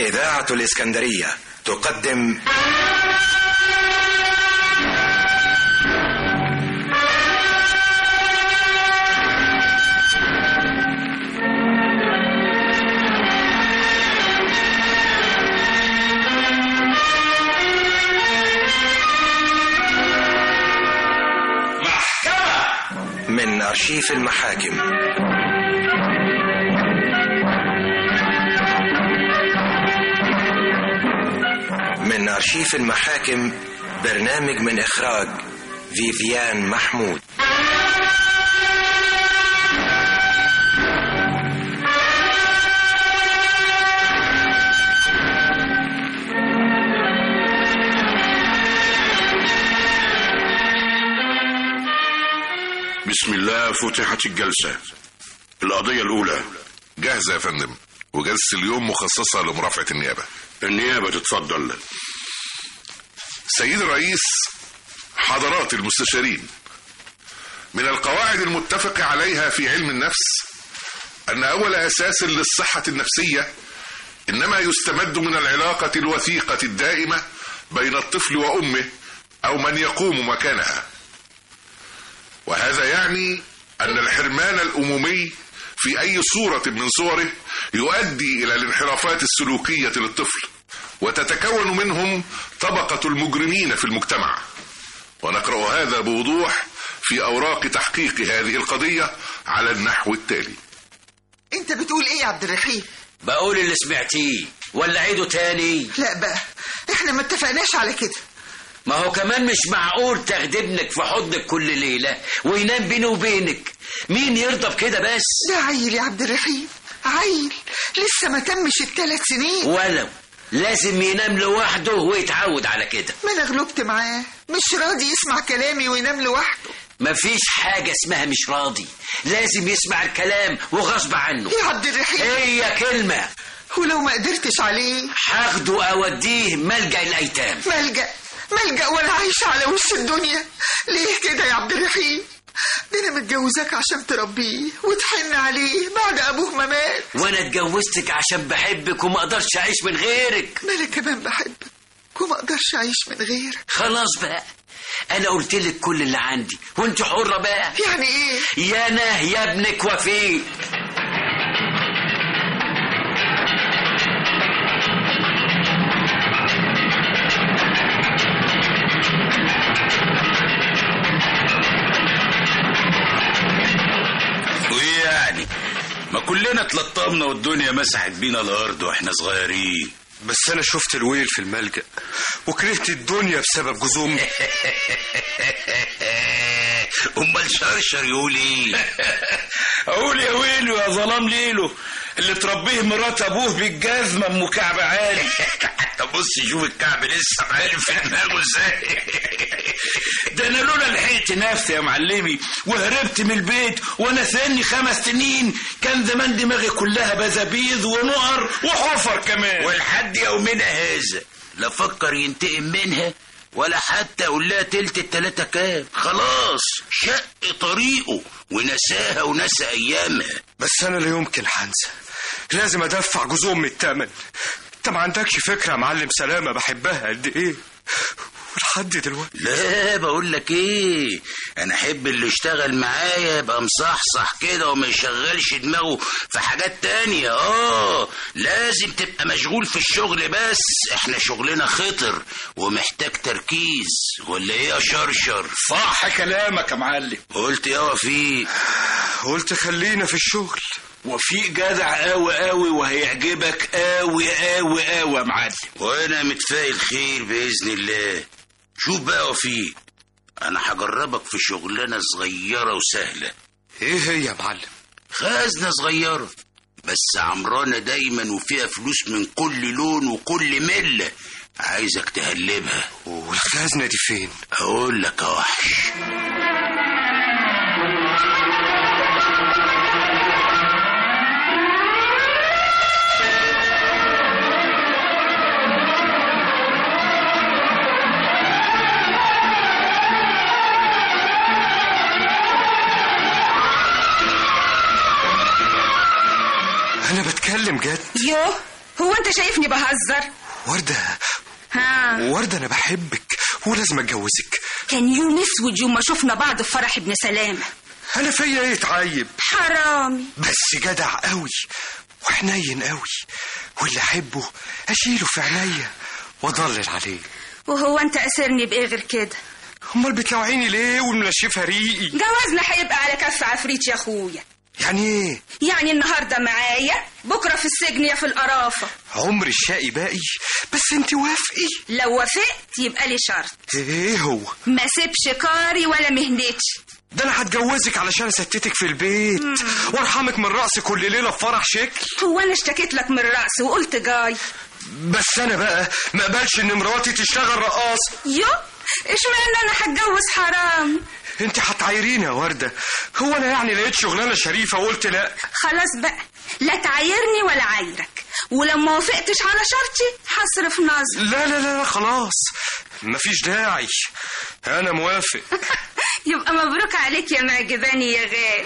إذاعة الإسكندرية تقدم من أرشيف المحاكم من أرشيف المحاكم برنامج من إخراج فيفيان محمود بسم الله فتحت الجلسة القضية الأولى جاهزة يا فندم وجلسة اليوم مخصصة لمرافعة النيابة النيابة تتفضل سيد الرئيس حضرات المستشارين من القواعد المتفق عليها في علم النفس أن أول أساس للصحة النفسية إنما يستمد من العلاقة الوثيقة الدائمة بين الطفل وأمه أو من يقوم مكانها وهذا يعني أن الحرمان الأمومي في أي صورة من صوره يؤدي إلى الانحرافات السلوكية للطفل وتتكون منهم طبقة المجرمين في المجتمع ونقرأ هذا بوضوح في أوراق تحقيق هذه القضية على النحو التالي انت بتقول ايه يا عبد الرحيم بقول اللي سمعتيه ولا عيده تاني لا بقى احنا ما اتفقناش على كده ما هو كمان مش معقول تاخد ابنك في حضنك كل ليلة وينام بيني وبينك مين يرضى بكده بس ده عيل يا عبد الرحيم عيل لسه ما تمش الثلاث سنين ولو لازم ينام لوحده ويتعود على كده ما انا غلبت معاه مش راضي يسمع كلامي وينام لوحده مفيش حاجة اسمها مش راضي لازم يسمع الكلام وغصب عنه يا عبد الرحيم هي كلمة ولو ما قدرتش عليه هاخده اوديه ملجأ الايتام ملجأ ملجأ وانا عايشة على وش الدنيا ليه كده يا عبد الرحيم ده انا متجوزاك عشان تربيه وتحن عليه بعد ابوه ما مات وانا اتجوزتك عشان بحبك وما اقدرش اعيش من غيرك ما انا كمان بحبك وما اقدرش اعيش من غيرك خلاص بقى انا قلت لك كل اللي عندي وانت حرة بقى يعني ايه يا انا يا ابنك وفيق وايه يعني ما كلنا اتلطمنا والدنيا مسحت بينا الارض واحنا صغيرين بس انا شفت الويل في الملجأ وكرهت الدنيا بسبب جزومي امال شرشر يقول ايه اقول يا ويلو يا ظلام ليله اللي تربيه مرات ابوه بالجزمه ام كعب عالي طب بص شوف الكعب لسه عارف في دماغه ازاي ده انا لولا لحقت نفسي يا معلمي وهربت من البيت وانا سني خمس سنين كان زمان دماغي كلها بزابيز ونقر وحفر كمان ولحد يومنا هذا لا فكر ينتقم منها ولا حتى اقول لها تلت التلاتة كام خلاص شق طريقه ونساها ونسى ايامها بس انا لا يمكن هنسى لازم ادفع جزوم الثمن انت ما عندكش فكره يا معلم سلامه بحبها قد ايه ولحد دلوقتي لا بقول لك ايه انا احب اللي يشتغل معايا يبقى مصحصح كده وما يشغلش دماغه في حاجات تانية اه لازم تبقى مشغول في الشغل بس احنا شغلنا خطر ومحتاج تركيز ولا ايه يا شرشر صح كلامك يا معلم قلت يا وفيق قلت خلينا في الشغل وفيق جدع قوي قوي وهيعجبك قوي قوي قوي يا معلم وانا متفائل خير باذن الله شوف بقى وفيق انا هجربك في شغلانه صغيره وسهله ايه هي يا معلم خزنه صغيره بس عمرانه دايما وفيها فلوس من كل لون وكل مله عايزك تهلبها والخزنه دي فين اقول لك يا وحش انا بتكلم جد يوه هو انت شايفني بهزر وردة ها وردة أنا بحبك ولازم أتجوزك كان يوم اسود يوم ما شفنا بعض في فرح ابن سلامة أنا فيا إيه اتعيب حرامي بس جدع قوي وحنين قوي واللي أحبه أشيله في عينيا وأضلل عليه وهو انت اسرني بايه غير كده أمال بتلوعيني ليه والمنشفة ريقي جوازنا هيبقى على كف عفريت يا اخويا يعني إيه يعني النهارده معايا بكره في السجن يا في القرافه عمر الشقي باقي بس انت وافقي لو وافقت يبقى لي شرط ايه هو ما سيبش كاري ولا مهنتي ده انا هتجوزك علشان اسكتك في البيت وارحمك من رأس كل ليله في فرح شكل هو انا اشتكيت لك من الرأس وقلت جاي بس انا بقى ما اقبلش ان مراتي تشتغل رقاصه يو اشمعنى انا هتجوز حرام انت هتعايريني يا ورده هو انا يعني لقيت شغلانه شريفه وقلت لا خلاص بقى لا تعايرني ولا عايرك ولما وافقتش على شرطي هصرف نظر لا لا لا لا خلاص مفيش داعي انا موافق يبقى مبروك عليك يا معجباني يا غالي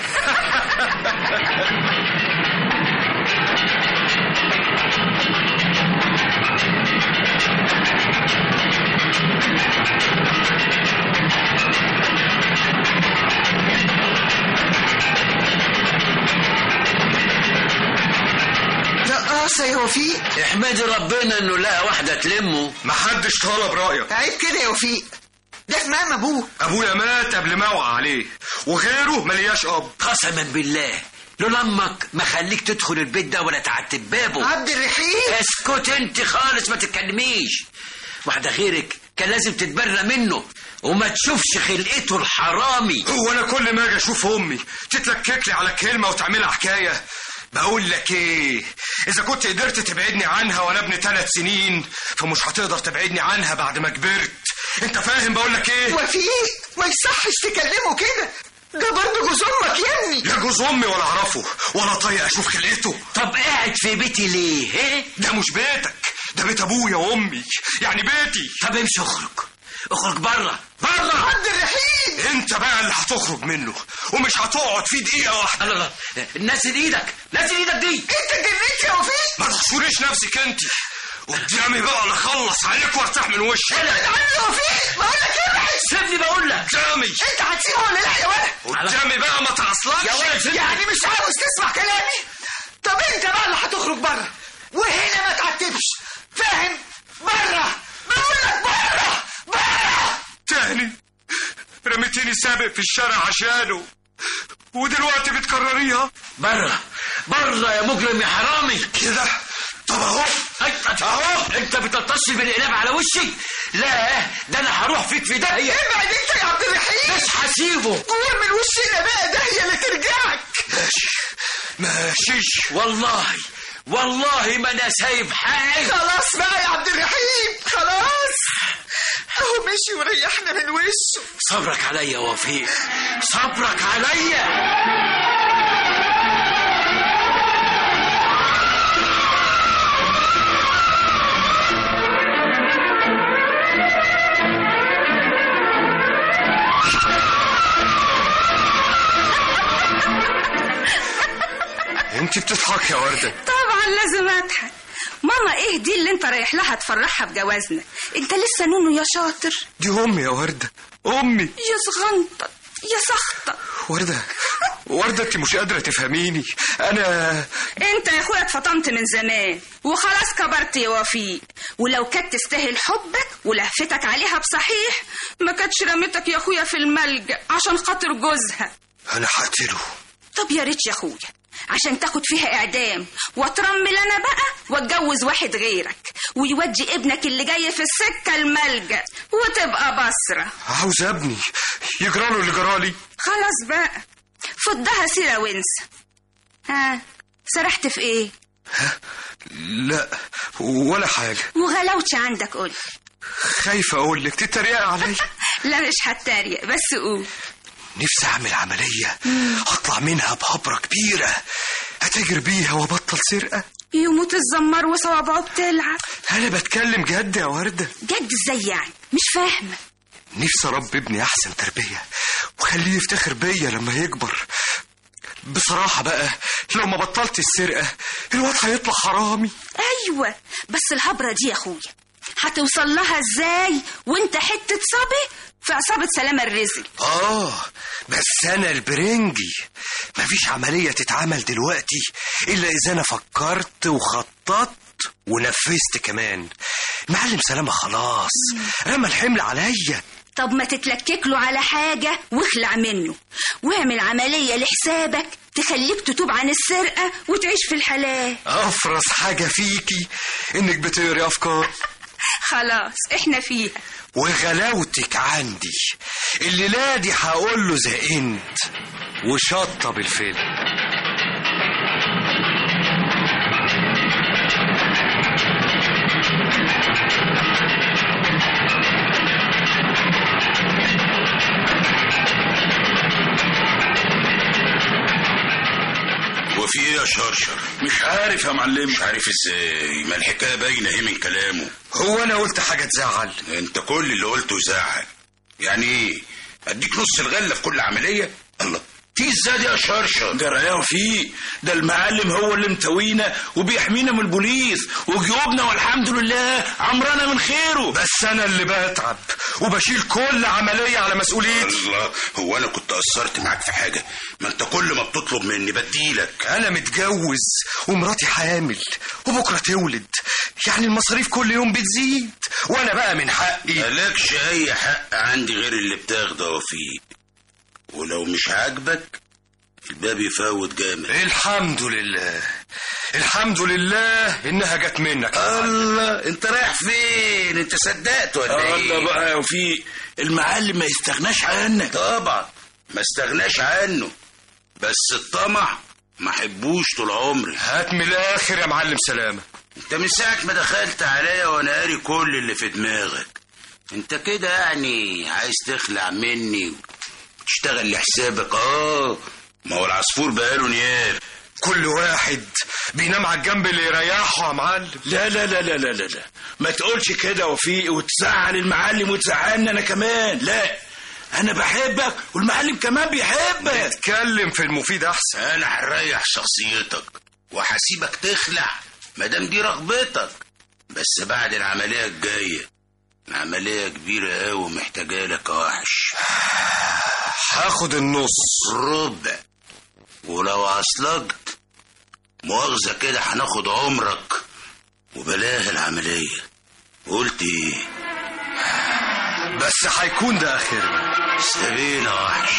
رقاصة يا وفيق احمدي ربنا انه لقى واحده تلمه محدش طلب رايك عيب كده يا وفيق ده في مقام ابوه ابويا مات قبل ما اوعى عليه وغيره ملياش اب قسما بالله لولا امك ما خليك تدخل البيت ده ولا تعتب بابه عبد الرحيم اسكت انت خالص ما تتكلميش واحده غيرك كان لازم تتبرى منه وما تشوفش خلقته الحرامي هو انا كل ما اجي اشوف امي تتلكك لي على كلمه وتعملها حكايه بقول لك ايه اذا كنت قدرت تبعدني عنها وانا ابن ثلاث سنين فمش هتقدر تبعدني عنها بعد ما كبرت انت فاهم بقول لك ايه وفيق ما يصحش تكلمه كده ده برضه جوز امك يا ابني لا جوز امي ولا اعرفه ولا طايق اشوف خلقته طب قاعد في بيتي ليه ايه ده مش بيتك ده بيت ابويا وامي يعني بيتي طب امشي اخرج اخرج بره بره عبد الرحيم انت بقى اللي هتخرج منه ومش هتقعد فيه دقيقه واحده لا لا نزل ايدك نزل ايدك دي انت جنيت يا وفيق ما تحشريش نفسك انت قدامي بقى انا اخلص عليك وارتاح من وشك ابعد عني يا وفيق بقول لك ابعد سيبني بقول لك قدامي انت هتسيبه ولا لا يا ولد قدامي بقى ما تعصلكش يا ولد سيبني. يعني مش عاوز تسمع كلامي طب انت بقى اللي هتخرج بره وهنا ما تعتبش فاهم بره بقول لك بره بره تاني رميتيني سابق في الشارع عشانه ودلوقتي بتكرريها بره بره يا مجرم يا حرامي كده طب اهو انت اهو انت بتلطش بالقلاب على وشي لا ده انا هروح فيك في داهيه ابعد انت يا عبد الرحيم مش هسيبه قول من وشنا بقى ده هي اللي ترجعك ماشي ماشيش والله والله ما انا سايب حاجه خلاص بقى يا عبد الرحيم خلاص اهو مشي وريحنا من وشه صبرك عليا يا وفيق صبرك عليا انت بتضحك يا ورده طبعا لازم اضحك ماما ايه دي اللي انت رايح لها تفرحها بجوازنا انت لسه نونو يا شاطر دي امي يا ورده امي يا صغنطط يا سخطة ورده ورده انت مش قادره تفهميني انا انت يا اخويا اتفطمت من زمان وخلاص كبرت يا وفيق ولو كانت تستاهل حبك ولهفتك عليها بصحيح ما كانتش رمتك يا اخويا في الملجأ عشان خاطر جوزها انا هقتله طب يا ريت يا اخويا عشان تاخد فيها اعدام واترمل انا بقى واتجوز واحد غيرك ويودي ابنك اللي جاي في السكه الملجأ وتبقى بصره عاوز ابني يجراله اللي جرالي خلاص بقى فضها سيره وانسى ها سرحت في ايه لا ولا حاجه وغلاوتش عندك قول خايفه اقول لك تتريق عليا لا مش هتريق بس قول نفسي اعمل عمليه اطلع منها بهبره كبيره اتاجر بيها وابطل سرقه يموت الزمار وصوابعه بتلعب انا بتكلم جد يا ورده جد ازاي يعني مش فاهمه نفسي اربي ابني احسن تربيه وخليه يفتخر بيا لما يكبر بصراحة بقى لو ما بطلت السرقة الواد هيطلع حرامي ايوه بس الهبره دي يا اخويا هتوصل لها ازاي وانت حته صبي في عصابه سلامه الرزق آه بس أنا البرنجي مفيش عملية تتعمل دلوقتي إلا إذا أنا فكرت وخططت ونفذت كمان معلم سلامة خلاص رمى الحمل عليا طب ما تتلكك له على حاجة واخلع منه واعمل عملية لحسابك تخليك تتوب عن السرقة وتعيش في الحلال أفرس حاجة فيكي إنك بتقري أفكار خلاص احنا فيها وغلاوتك عندي الليلة دي هقول له زقنت وشطب الفيلم وفي ايه يا شرشر مش عارف يا معلم مش عارف ازاي ما الحكايه باينه اهي من كلامه هو أنا قلت حاجة تزعل انت كل اللي قلته زعل يعني ايه اديك نص الغله في كل عمليه الله في ازاي يا شرشر جرايه فيه ده المعلم هو اللي متوينا وبيحمينا من البوليس وجيوبنا والحمد لله عمرنا من خيره بس أنا اللي بتعب وبشيل كل عملية على مسؤوليتي الله هو انا كنت قصرت معاك في حاجه ما انت كل ما بتطلب مني بديلك أنا متجوز ومراتي حامل وبكرة تولد يعني المصاريف كل يوم بتزيد وأنا بقى من حقي مالكش اي حق عندي غير اللي بتاخده وفيه ولو مش عاجبك الباب يفوت جامد الحمد لله الحمد لله إنها جت منك الله انت رايح فين انت صدقت ولا الله ايه بقى يا وفي المعلم ما يستغناش عنك طبعا ما استغناش عنه بس الطمع ما حبوش طول عمري هات من الآخر يا معلم سلامة انت من ساعة ما دخلت عليا وانا قاري كل اللي في دماغك انت كده يعني عايز تخلع مني وتشتغل لحسابك اه ما هو العصفور بقاله نياب كل واحد بينام على الجنب اللي يريحه يا معلم لا لا لا لا لا لا لا ما تقولش كده يا وفيق وتزعل المعلم وتزعلني انا كمان لا انا بحبك والمعلم كمان بيحبك اتكلم في المفيد أحسن انا هريح شخصيتك وهسيبك تخلع مادام دي رغبتك بس بعد العملية الجاية عملية كبيرة أوي ومحتاجة لك يا وحش هاخد النص ربع ولو عصلجت مؤاخذة كده هناخد عمرك وبلاها العملية قلت ايه بس هيكون ده آخرنا استبينا يا وحش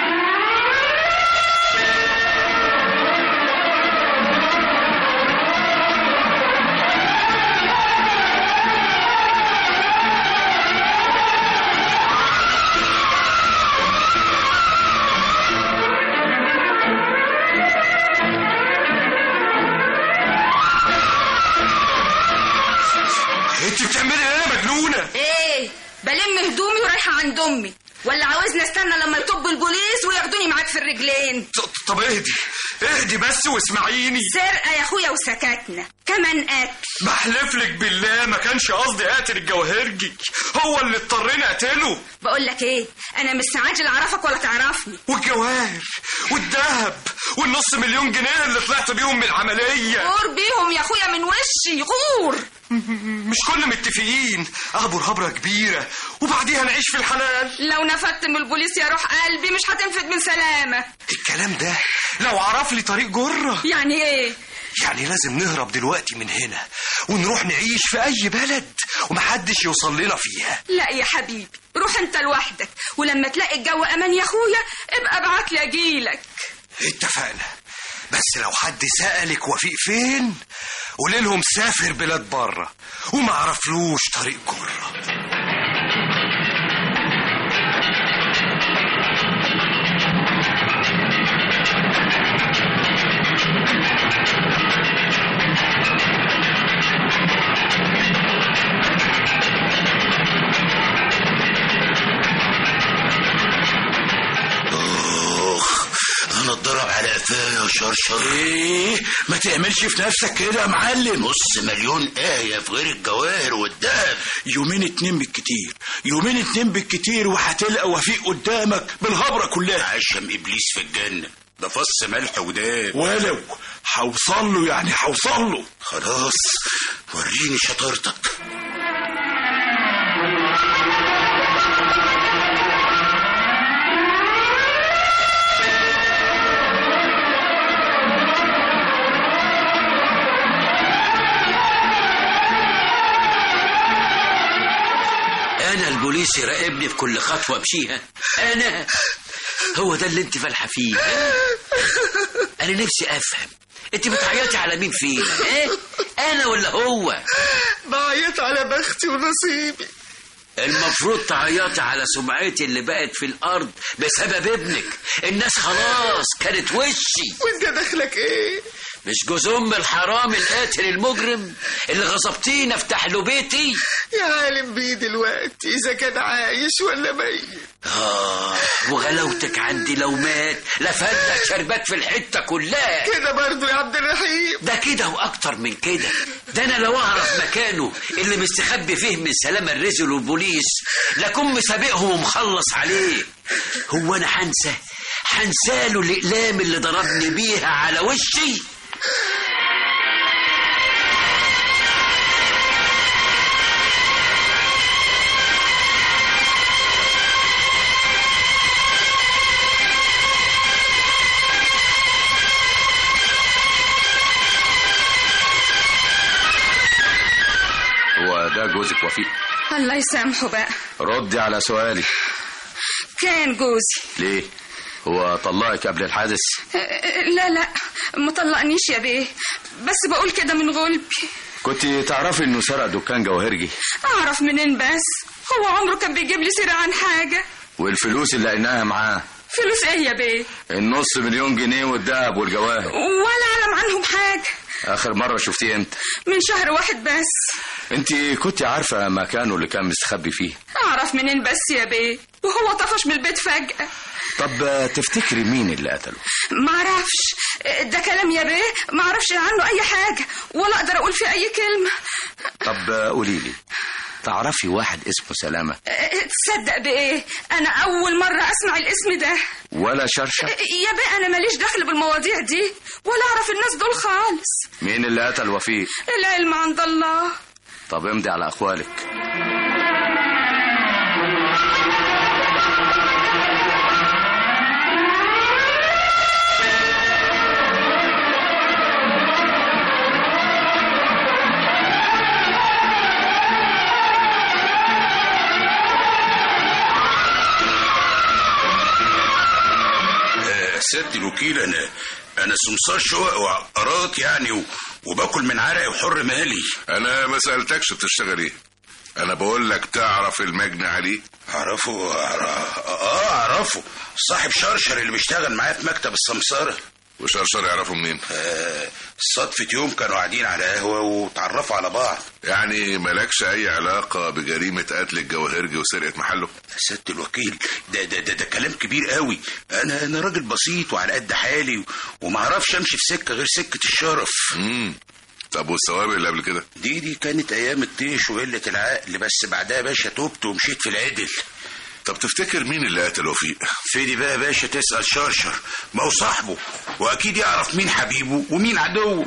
انت بتعملي ايه يا مجنونة ايه بلم هدومي ورايحة عند امي ولا عاوزني استنى لما يطب البوليس وياخدوني معاك في الرجلين ط- طب اهدي اهدي بس واسمعيني سرقة يا اخويا وسكتنا كمان قتل بحلف لك بالله ما كانش قصدي اقتل الجواهرجي هو اللي اضطريني اقتله بقول لك ايه انا مش سعاجل اعرفك ولا تعرفني والجواهر والذهب والنص مليون جنيه اللي طلعت بيهم من العملية غور بيهم يا اخويا من وشي غور مش كنا متفقين اهبر هبرة كبيرة وبعديها نعيش في الحلال لو نفدت من البوليس يا روح قلبي مش هتنفد من سلامة الكلام ده لو عرف لي طريق جرة يعني ايه يعني لازم نهرب دلوقتي من هنا ونروح نعيش في اي بلد ومحدش يوصل لنا فيها لا يا حبيبي روح انت لوحدك ولما تلاقي الجو امان يا اخويا ابقى ابعت لي اجيلك اتفقنا بس لو حد سألك وفيق فين قولي لهم سافر بلاد بره وما عرفلوش طريق جرة اخ انا اتضرب على قفايا يا شرشر ايه ما تعملش في نفسك كده يا معلم نص مليون آية في غير الجواهر والدهب يومين اتنين بالكتير يومين اتنين بالكتير وهتلقى وفيق قدامك بالهبرة كلها عشم إبليس في الجنة ده فص ملح وداب ولو هوصل له يعني هوصل له خلاص وريني شطارتك انا البوليس يراقبني في كل خطوه امشيها انا هو ده اللي انت فالحه فيه ها؟ انا نفسي افهم انت بتعيطي على مين فينا ها؟ انا ولا هو بعيط على بختي ونصيبي المفروض تعيطي على سمعتي اللي بقت في الارض بسبب ابنك الناس خلاص كانت وشي وانت دخلك ايه مش جوز ام الحرام القاتل المجرم اللي غصبتيني افتح له بيتي يا عالم بيه دلوقتي اذا كان عايش ولا ميت آه وغلاوتك عندي لو مات لفدك شربات في الحتة كلها كده برضو يا عبد الرحيم ده كده واكتر من كده ده انا لو اعرف مكانه اللي مستخبي فيه من سلامة الرزل والبوليس لكن مسابقهم ومخلص عليه هو انا هنسى هنساله الاقلام اللي ضربني بيها على وشي هو ده جوزك وفيق الله يسامحه بقى ردي على سؤالي كان جوزي ليه هو طلقك قبل الحادث أه، لا لا مطلقنيش يا بيه بس بقول كده من غلبي كنت تعرفي انه سرق دكان جواهرجي اعرف منين بس هو عمره كان بيجيب لي سيرة عن حاجة والفلوس اللي لقيناها معاه فلوس ايه يا بيه النص مليون جنيه والذهب والجواهر ولا اعلم عنهم حاجة اخر مره شفتيه امتى من شهر واحد بس انت كنت عارفه مكانه اللي كان مستخبي فيه اعرف منين بس يا بيه وهو طفش من البيت فجأة طب تفتكري مين اللي قتله معرفش ده كلام يا بيه معرفش عنه اي حاجة ولا اقدر اقول فيه اي كلمة طب قولي لي تعرفي واحد اسمه سلامه تصدق بايه انا اول مرة اسمع الاسم ده ولا شرشة يا بيه انا ماليش دخل بالمواضيع دي ولا اعرف الناس دول خالص مين اللي قتل وفيق العلم عند الله طب امضي على اقوالك آه، سيادة الوكيل انا انا سمسار شقق وعقارات يعني و... وباكل من عرقي وحر مالي انا ما سالتكش بتشتغل ايه انا بقول لك تعرف المجني عليه اعرفه أعرف... اه اعرفه صاحب شرشر اللي بيشتغل معايا في مكتب السمسارة وشرشر يعرفه منين آه صدفة يوم كانوا قاعدين على قهوة وتعرفوا على بعض يعني مالكش اي علاقة بجريمة قتل الجواهرجي وسرقة محله سيادة الوكيل ده ده ده, ده كلام كبير قوي انا انا راجل بسيط وعلى قد حالي و... وما اعرفش امشي في سكة غير سكة الشرف امم طب والسوابق اللي قبل كده دي دي كانت ايام الطيش وقلة العقل بس بعدها يا باشا تبت ومشيت في العدل طب تفتكر مين اللي قتل وفيق فدي بقى يا باشا تسأل شرشر ما هو صاحبه واكيد يعرف مين حبيبه ومين عدوه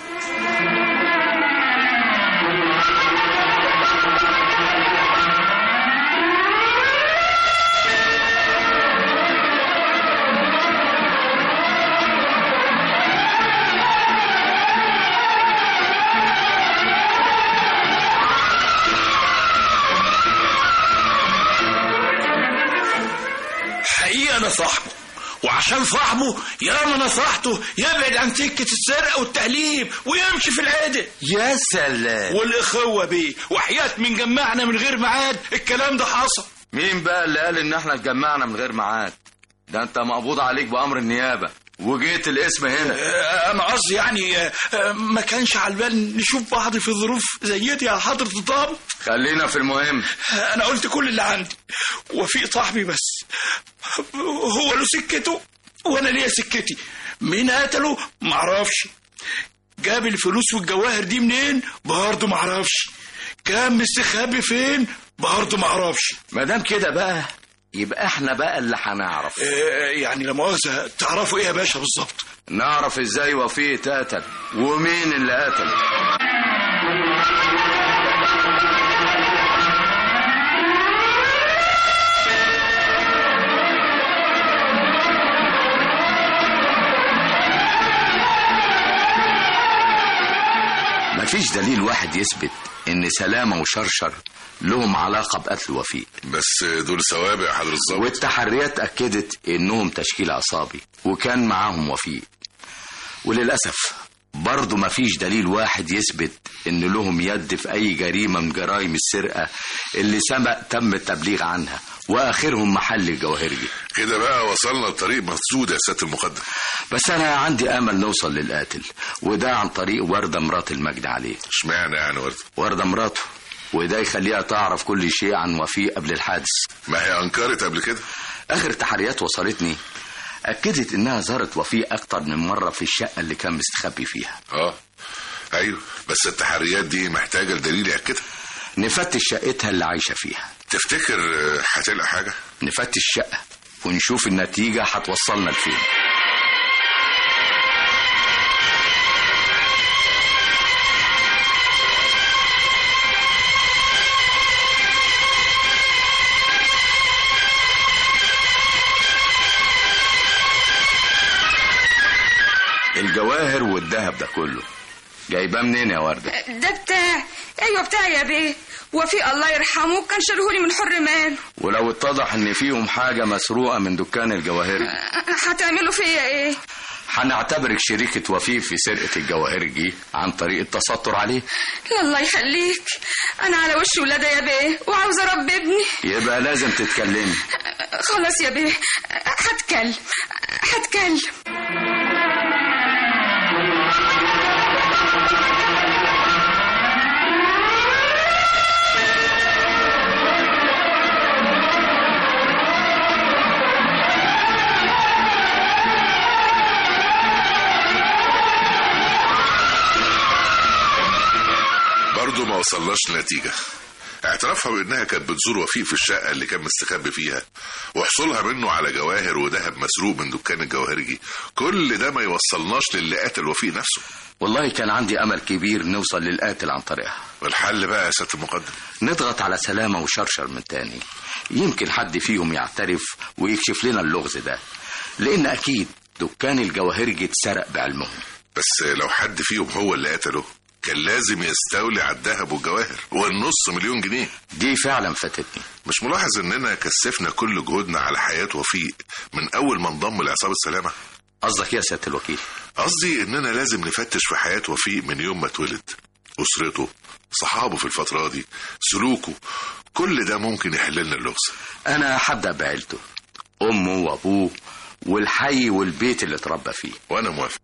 حقيقة أنا صاحبه وعشان صاحبه يا ما نصحته يبعد عن سكة السرقة والتهليب ويمشي في العدل يا سلام والإخوة بيه وحياة من جمعنا من غير ميعاد الكلام ده حصل مين بقى اللي قال ان احنا اتجمعنا من غير ميعاد ده انت مقبوض عليك بامر النيابه وجيت الاسم هنا آه، أنا قصدي يعني آه، آه، ما كانش على البال نشوف بعض في ظروف زي دي يا حضرة الضابط خلينا في المهم أنا قلت كل اللي عندي وفيق صاحبي بس هو له سكته وأنا ليا سكتي مين قتله معرفش جاب الفلوس والجواهر دي منين برضه معرفش كان مستخبي فين برضه معرفش ما دام كده بقى يبقى احنا بقى اللي هنعرف آه، يعني لا مؤاخذة تعرفوا ايه يا باشا بالظبط نعرف ازاي وفيه اتقتل ومين اللي قتله مفيش دليل واحد يثبت ان سلامة وشرشر لهم علاقة بقتل وفيق بس دول سوابق يا حضرة الظابط والتحريات أكدت إنهم تشكيل عصابي وكان معاهم وفيق وللأسف برضه مفيش دليل واحد يثبت إن لهم يد في أي جريمة من جرائم السرقة اللي سبق تم التبليغ عنها وآخرهم محل الجواهرجي كده بقى وصلنا لطريق مسدود يا سيادة المقدم بس أنا عندي أمل نوصل للقاتل وده عن طريق وردة مرات المجد عليه اشمعنى يعني وردة وردة مراته وده يخليها تعرف كل شيء عن وفيق قبل الحادث ما هي انكرت قبل كده اخر تحريات وصلتني اكدت انها زارت وفيق اكتر من مره في الشقه اللي كان مستخبي فيها اه ايوه بس التحريات دي محتاجة لدليل يأكدها نفتش شقتها اللي عايشه فيها تفتكر آه، هتلقى حاجة نفتش الشقه ونشوف النتيجه هتوصلنا لفين الجواهر والذهب ده كله جايباه منين يا ورده ده بتاع ايوه بتاعي يا بيه وفي الله يرحمه كان شرهولي من حر مال ولو اتضح ان فيهم حاجه مسروقه من دكان الجواهرجي هتعملوا فيا ايه هنعتبرك شريكة وفيق في سرقة الجواهرجي عن طريق التستر عليه لا الله يخليك انا على وش ولادة يا بيه وعاوزه اربي ابني يبقى لازم تتكلمي خلاص يا بيه هتكلم هتكلم برضه ما وصلناش لنتيجة اعترافها بانها كانت بتزور وفيق في الشقة اللي كان مستخبي فيها وحصولها منه على جواهر وذهب مسروق من دكان الجواهرجي كل ده ما يوصلناش للي قتل وفيق نفسه والله كان عندي أمل كبير نوصل للقاتل عن طريقها والحل بقى يا سيادة المقدم نضغط على سلامة وشرشر من تاني يمكن حد فيهم يعترف ويكشف لنا اللغز ده لأن أكيد دكان الجواهرجي اتسرق بعلمهم بس لو حد فيهم هو اللي قتله كان لازم يستولي على الذهب والجواهر والنص مليون جنيه دي فعلا فاتتني مش ملاحظ اننا كثفنا كل جهودنا على حياة وفيق من اول ما انضم لعصابة سلامة قصدك يا سيادة الوكيل قصدي اننا لازم نفتش في حياة وفيق من يوم ما اتولد اسرته صحابه في الفترة دي سلوكه كل ده ممكن يحل لنا اللغز أنا هبدأ بعيلته أمه وأبوه والحي والبيت اللي اتربى فيه وانا موافق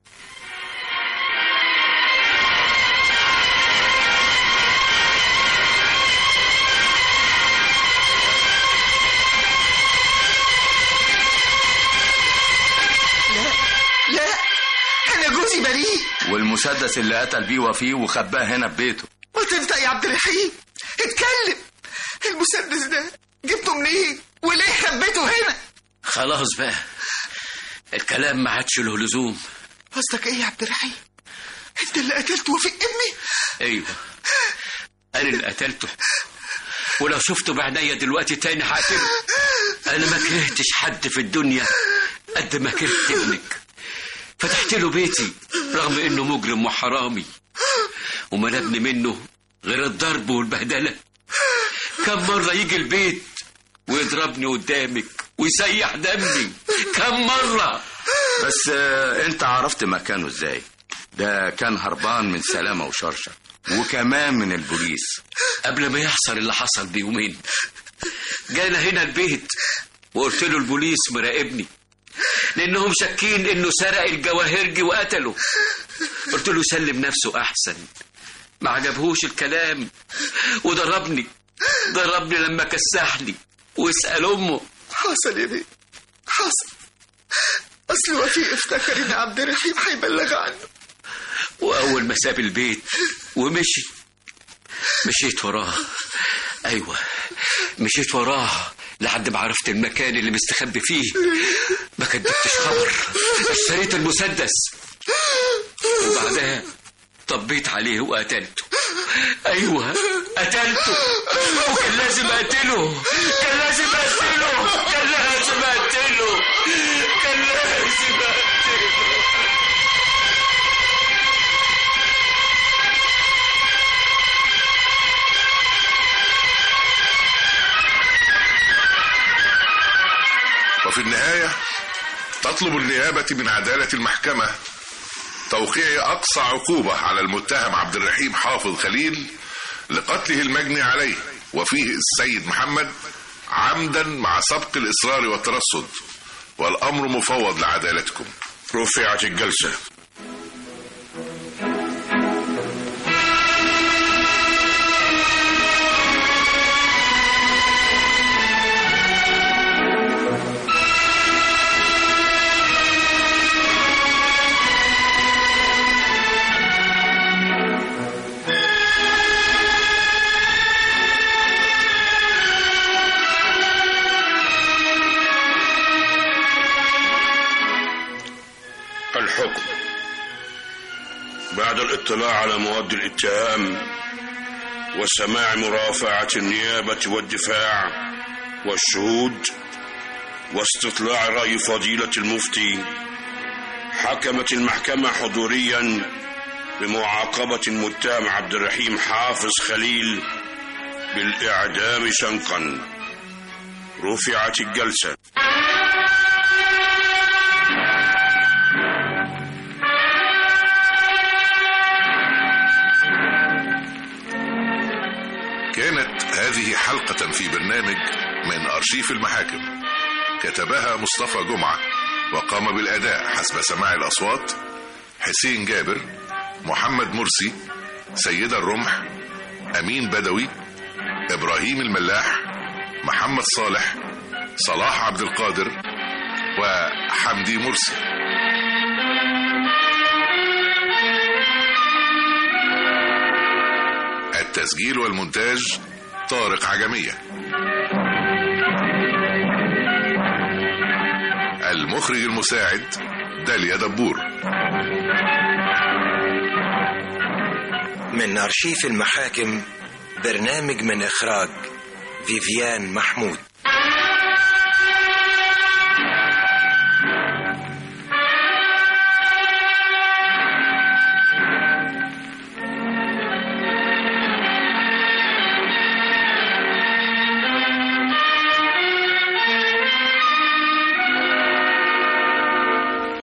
لا لا انا جوزي بريء والمسدس اللي قتل بيه وفيه وخباه هنا في بيته قلت انت يا عبد الرحيم اتكلم المسدس ده جبته منين وليه خبيته هنا خلاص بقى الكلام ما عادش له لزوم قصدك ايه يا عبد الرحيم انت اللي قتلت وفيق ابني ايوه انا اللي قتلته ولو شفته بعينيا دلوقتي تاني هقتله انا ما كرهتش حد في الدنيا قد ما كرهت ابنك فتحت له بيتي رغم انه مجرم وحرامي وما نبني منه غير الضرب والبهدله كم مره يجي البيت ويضربني قدامك ويسيح دمي كم مره بس آه، انت عرفت مكانه ازاي ده كان هربان من سلامة وشرشر وكمان من البوليس قبل ما يحصل اللي حصل بيومين جانا هنا البيت وقلت له البوليس مراقبني لانهم شاكين انه سرق الجواهرجي وقتله قلت له سلم نفسه احسن ما عجبهوش الكلام وضربني ضربني لما كسحني واسال امه حصل يا بيه حصل اصل وفيق افتكر ان عبد الرحيم هيبلغ عنه واول ما ساب البيت ومشي مشيت وراه ايوه مشيت وراه لحد ما عرفت المكان اللي مستخبي فيه ما كدبتش خبر اشتريت المسدس وبعدها طبيت عليه وقتلته ايوه قتلته وكان لازم اقتله كان لازم اقتله كان لازم اقتله كان لازم اقتله وفي النهاية تطلب النيابة من عدالة المحكمة توقيع أقصى عقوبة على المتهم عبد الرحيم حافظ خليل لقتله المجني عليه وفيه السيد محمد عمدا مع سبق الإصرار والترصد والأمر مفوض لعدالتكم رفعت الجلسة الحكم بعد الاطلاع على مواد الاتهام وسماع مرافعة النيابة والدفاع والشهود واستطلاع رأي فضيلة المفتي حكمت المحكمة حضوريا بمعاقبة المتهم عبد الرحيم حافظ خليل بالإعدام شنقا رفعت الجلسة كانت هذه حلقة في برنامج من أرشيف المحاكم كتبها مصطفى جمعة وقام بالأداء حسب سماع الأصوات حسين جابر محمد مرسي سيدة الرمح أمين بدوي إبراهيم الملاح محمد صالح صلاح عبد القادر وحمدي مرسي التسجيل والمونتاج طارق عجمية المخرج المساعد داليا دبور من أرشيف المحاكم برنامج من إخراج فيفيان محمود